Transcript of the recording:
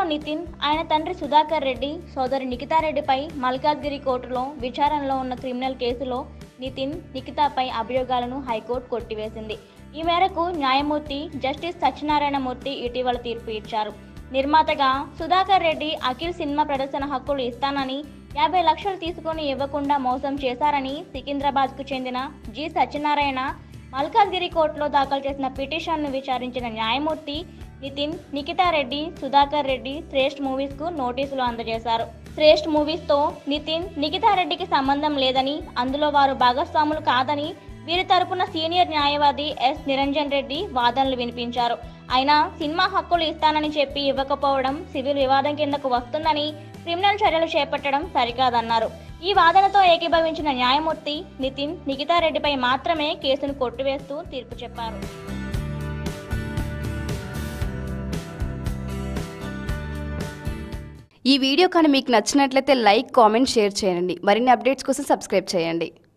hero Nitin ఆయన తండ్రి సుధాకర్ రెడ్డి సోదరి నిఖితారెడ్డిపై మల్కాజ్గిరి కోర్టులో విచారణలో ఉన్న క్రిమినల్ కేసులో నితిన్ నిఖితాపై అభియోగాలను హైకోర్టు కొట్టివేసింది ఈ మేరకు న్యాయమూర్తి జస్టిస్ సత్యనారాయణమూర్తి ఇటీవల తీర్పు ఇచ్చారు నిర్మాతగా సుధాకర్ రెడ్డి అఖిల్ సినిమా ప్రదర్శన హక్కులు ఇస్తానని యాభై లక్షలు తీసుకొని ఇవ్వకుండా మోసం చేశారని సికింద్రాబాద్కు చెందిన జి సత్యనారాయణ మల్కాజ్గిరి కోర్టులో దాఖలు చేసిన పిటిషన్ను విచారించిన న్యాయమూర్తి నితిన్ నిఖితారెడ్డి సుధాకర్ రెడ్డి శ్రేష్ఠ్ మూవీస్కు నోటీసులు అందజేశారు శ్రేష్ఠ్ మూవీస్తో నితిన్ నిఖితారెడ్డికి సంబంధం లేదని అందులో వారు భాగస్వాములు కాదని వీరి తరపున సీనియర్ న్యాయవాది ఎస్ నిరంజన్ రెడ్డి వాదనలు వినిపించారు అయినా సినిమా హక్కులు ఇస్తానని చెప్పి ఇవ్వకపోవడం సివిల్ వివాదం కిందకు వస్తుందని క్రిమినల్ చర్యలు చేపట్టడం సరికాదన్నారు ఈ వాదనతో ఏకీభవించిన న్యాయమూర్తి నితిన్ నిఖితారెడ్డిపై మాత్రమే కేసును కొట్టివేస్తూ తీర్పు చెప్పారు ఈ వీడియో కానీ మీకు నచ్చినట్లయితే లైక్ కామెంట్ షేర్ చేయండి మరిన్ని అప్డేట్స్ కోసం సబ్స్క్రైబ్ చేయండి